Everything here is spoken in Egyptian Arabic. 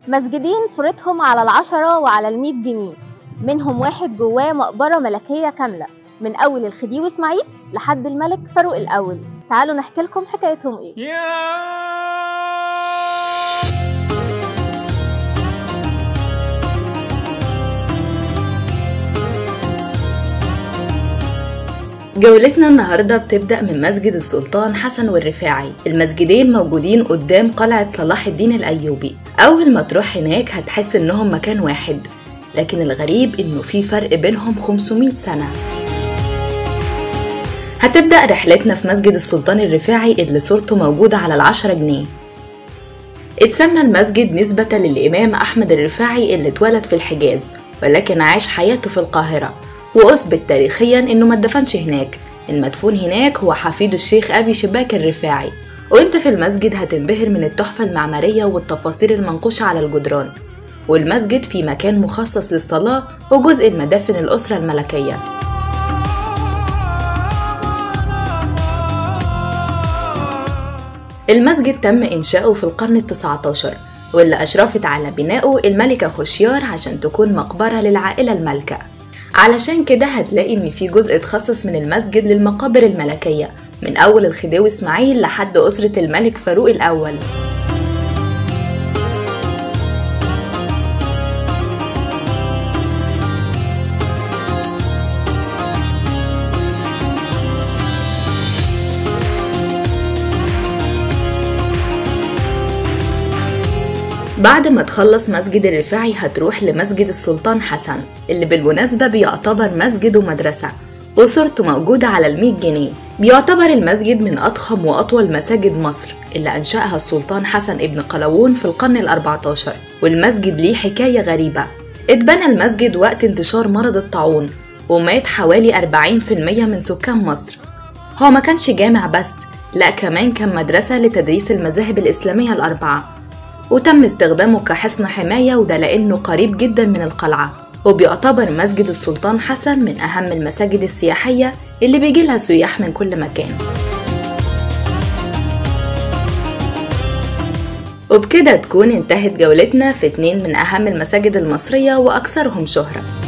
مسجدين صورتهم على العشرة وعلى المية جنيه منهم واحد جواه مقبرة ملكية كاملة من أول الخديوي إسماعيل لحد الملك فاروق الأول تعالوا نحكي لكم حكايتهم إيه جولتنا النهاردة بتبدأ من مسجد السلطان حسن والرفاعي المسجدين موجودين قدام قلعة صلاح الدين الأيوبي أول ما تروح هناك هتحس إنهم مكان واحد لكن الغريب إنه في فرق بينهم 500 سنة هتبدأ رحلتنا في مسجد السلطان الرفاعي اللي صورته موجودة على العشرة جنيه اتسمى المسجد نسبة للإمام أحمد الرفاعي اللي اتولد في الحجاز ولكن عاش حياته في القاهرة وأثبت تاريخيا إنه ما اتدفنش هناك المدفون هناك هو حفيد الشيخ أبي شباك الرفاعي وانت في المسجد هتنبهر من التحفة المعمارية والتفاصيل المنقوشة على الجدران والمسجد في مكان مخصص للصلاة وجزء المدافن الأسرة الملكية المسجد تم إنشاؤه في القرن التسعة عشر واللي أشرفت على بنائه الملكة خشيار عشان تكون مقبرة للعائلة المالكة علشان كده هتلاقي إن في جزء اتخصص من المسجد للمقابر الملكية من أول الخديوي إسماعيل لحد أسرة الملك فاروق الأول بعد ما تخلص مسجد الرفاعي هتروح لمسجد السلطان حسن اللي بالمناسبة بيعتبر مسجد ومدرسة وصورته موجودة على المية جنيه بيعتبر المسجد من أضخم وأطول مساجد مصر اللي أنشأها السلطان حسن ابن قلاوون في القرن الأربعة عشر والمسجد ليه حكاية غريبة اتبنى المسجد وقت انتشار مرض الطاعون ومات حوالي 40% من سكان مصر هو ما كانش جامع بس لا كمان كان مدرسة لتدريس المذاهب الإسلامية الأربعة وتم استخدامه كحصن حماية وده لأنه قريب جدا من القلعة وبيعتبر مسجد السلطان حسن من أهم المساجد السياحية اللي بيجيلها سياح من كل مكان وبكده تكون انتهت جولتنا في اتنين من أهم المساجد المصرية وأكثرهم شهرة